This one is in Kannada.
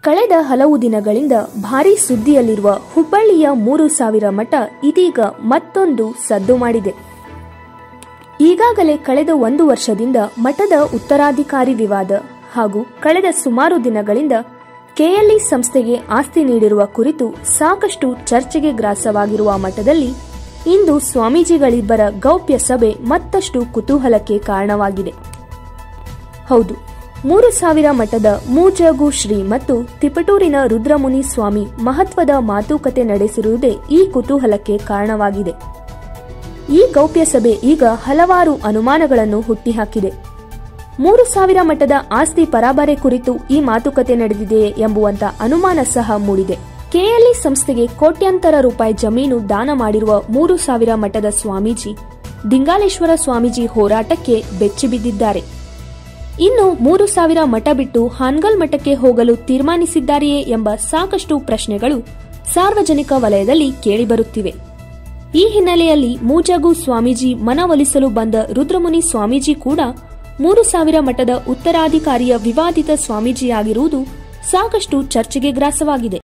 ಕಳೆದ ಹಲವು ದಿನಗಳಿಂದ ಭಾರೀ ಸುದ್ದಿಯಲ್ಲಿರುವ ಹುಬ್ಬಳ್ಳಿಯ ಮೂರು ಸಾವಿರ ಮಠ ಇದೀಗ ಮತ್ತೊಂದು ಸದ್ದು ಮಾಡಿದೆ ಈಗಾಗಲೇ ಕಳೆದ ಒಂದು ವರ್ಷದಿಂದ ಮಠದ ಉತ್ತರಾಧಿಕಾರಿ ವಿವಾದ ಹಾಗೂ ಕಳೆದ ಸುಮಾರು ದಿನಗಳಿಂದ ಕೆಎಲ್ಇ ಸಂಸ್ಥೆಗೆ ಆಸ್ತಿ ನೀಡಿರುವ ಕುರಿತು ಸಾಕಷ್ಟು ಚರ್ಚೆಗೆ ಗ್ರಾಸವಾಗಿರುವ ಮಠದಲ್ಲಿ ಇಂದು ಸ್ವಾಮೀಜಿಗಳಿಬ್ಬರ ಗೌಪ್ಯ ಸಭೆ ಮತ್ತಷ್ಟು ಕುತೂಹಲಕ್ಕೆ ಕಾರಣವಾಗಿದೆ ಹೌದು ಮೂರು ಸಾವಿರ ಮಠದ ಮೂಜಗು ಶ್ರೀ ಮತ್ತು ತಿಪಟೂರಿನ ರುದ್ರಮುನಿ ಸ್ವಾಮಿ ಮಹತ್ವದ ಮಾತುಕತೆ ನಡೆಸಿರುವುದೇ ಈ ಕುತೂಹಲಕ್ಕೆ ಕಾರಣವಾಗಿದೆ ಈ ಗೌಪ್ಯ ಸಭೆ ಈಗ ಹಲವಾರು ಅನುಮಾನಗಳನ್ನು ಹುಟ್ಟಿಹಾಕಿದೆ ಮೂರು ಸಾವಿರ ಮಠದ ಆಸ್ತಿ ಪರಾಬರೆ ಕುರಿತು ಈ ಮಾತುಕತೆ ನಡೆದಿದೆಯೇ ಎಂಬುವಂತ ಅನುಮಾನ ಸಹ ಮೂಡಿದೆ ಕೆಎಲ್ಇ ಸಂಸ್ಥೆಗೆ ಕೋಟ್ಯಾಂತರ ರೂಪಾಯಿ ಜಮೀನು ದಾನ ಮಾಡಿರುವ ಮೂರು ಸಾವಿರ ಮಠದ ಸ್ವಾಮೀಜಿ ದಿಂಗಾಲೇಶ್ವರ ಸ್ವಾಮೀಜಿ ಹೋರಾಟಕ್ಕೆ ಬೆಚ್ಚಿಬಿದ್ದಿದ್ದಾರೆ ಇನ್ನು ಮೂರು ಸಾವಿರ ಮಠ ಬಿಟ್ಟು ಹಾನ್ಗಲ್ ಮಠಕ್ಕೆ ಹೋಗಲು ತೀರ್ಮಾನಿಸಿದ್ದಾರೆಯೇ ಎಂಬ ಸಾಕಷ್ಟು ಪ್ರಶ್ನೆಗಳು ಸಾರ್ವಜನಿಕ ವಲಯದಲ್ಲಿ ಕೇಳಿಬರುತ್ತಿವೆ ಈ ಹಿನ್ನೆಲೆಯಲ್ಲಿ ಮೂಜಗು ಸ್ವಾಮೀಜಿ ಮನವೊಲಿಸಲು ಬಂದ ರುದ್ರಮುನಿ ಸ್ವಾಮೀಜಿ ಕೂಡ ಮೂರು ಸಾವಿರ ಮಠದ ಉತ್ತರಾಧಿಕಾರಿಯ ವಿವಾದಿತ ಸ್ವಾಮೀಜಿಯಾಗಿರುವುದು ಸಾಕಷ್ಟು ಚರ್ಚೆಗೆ ಗ್ರಾಸವಾಗಿದೆ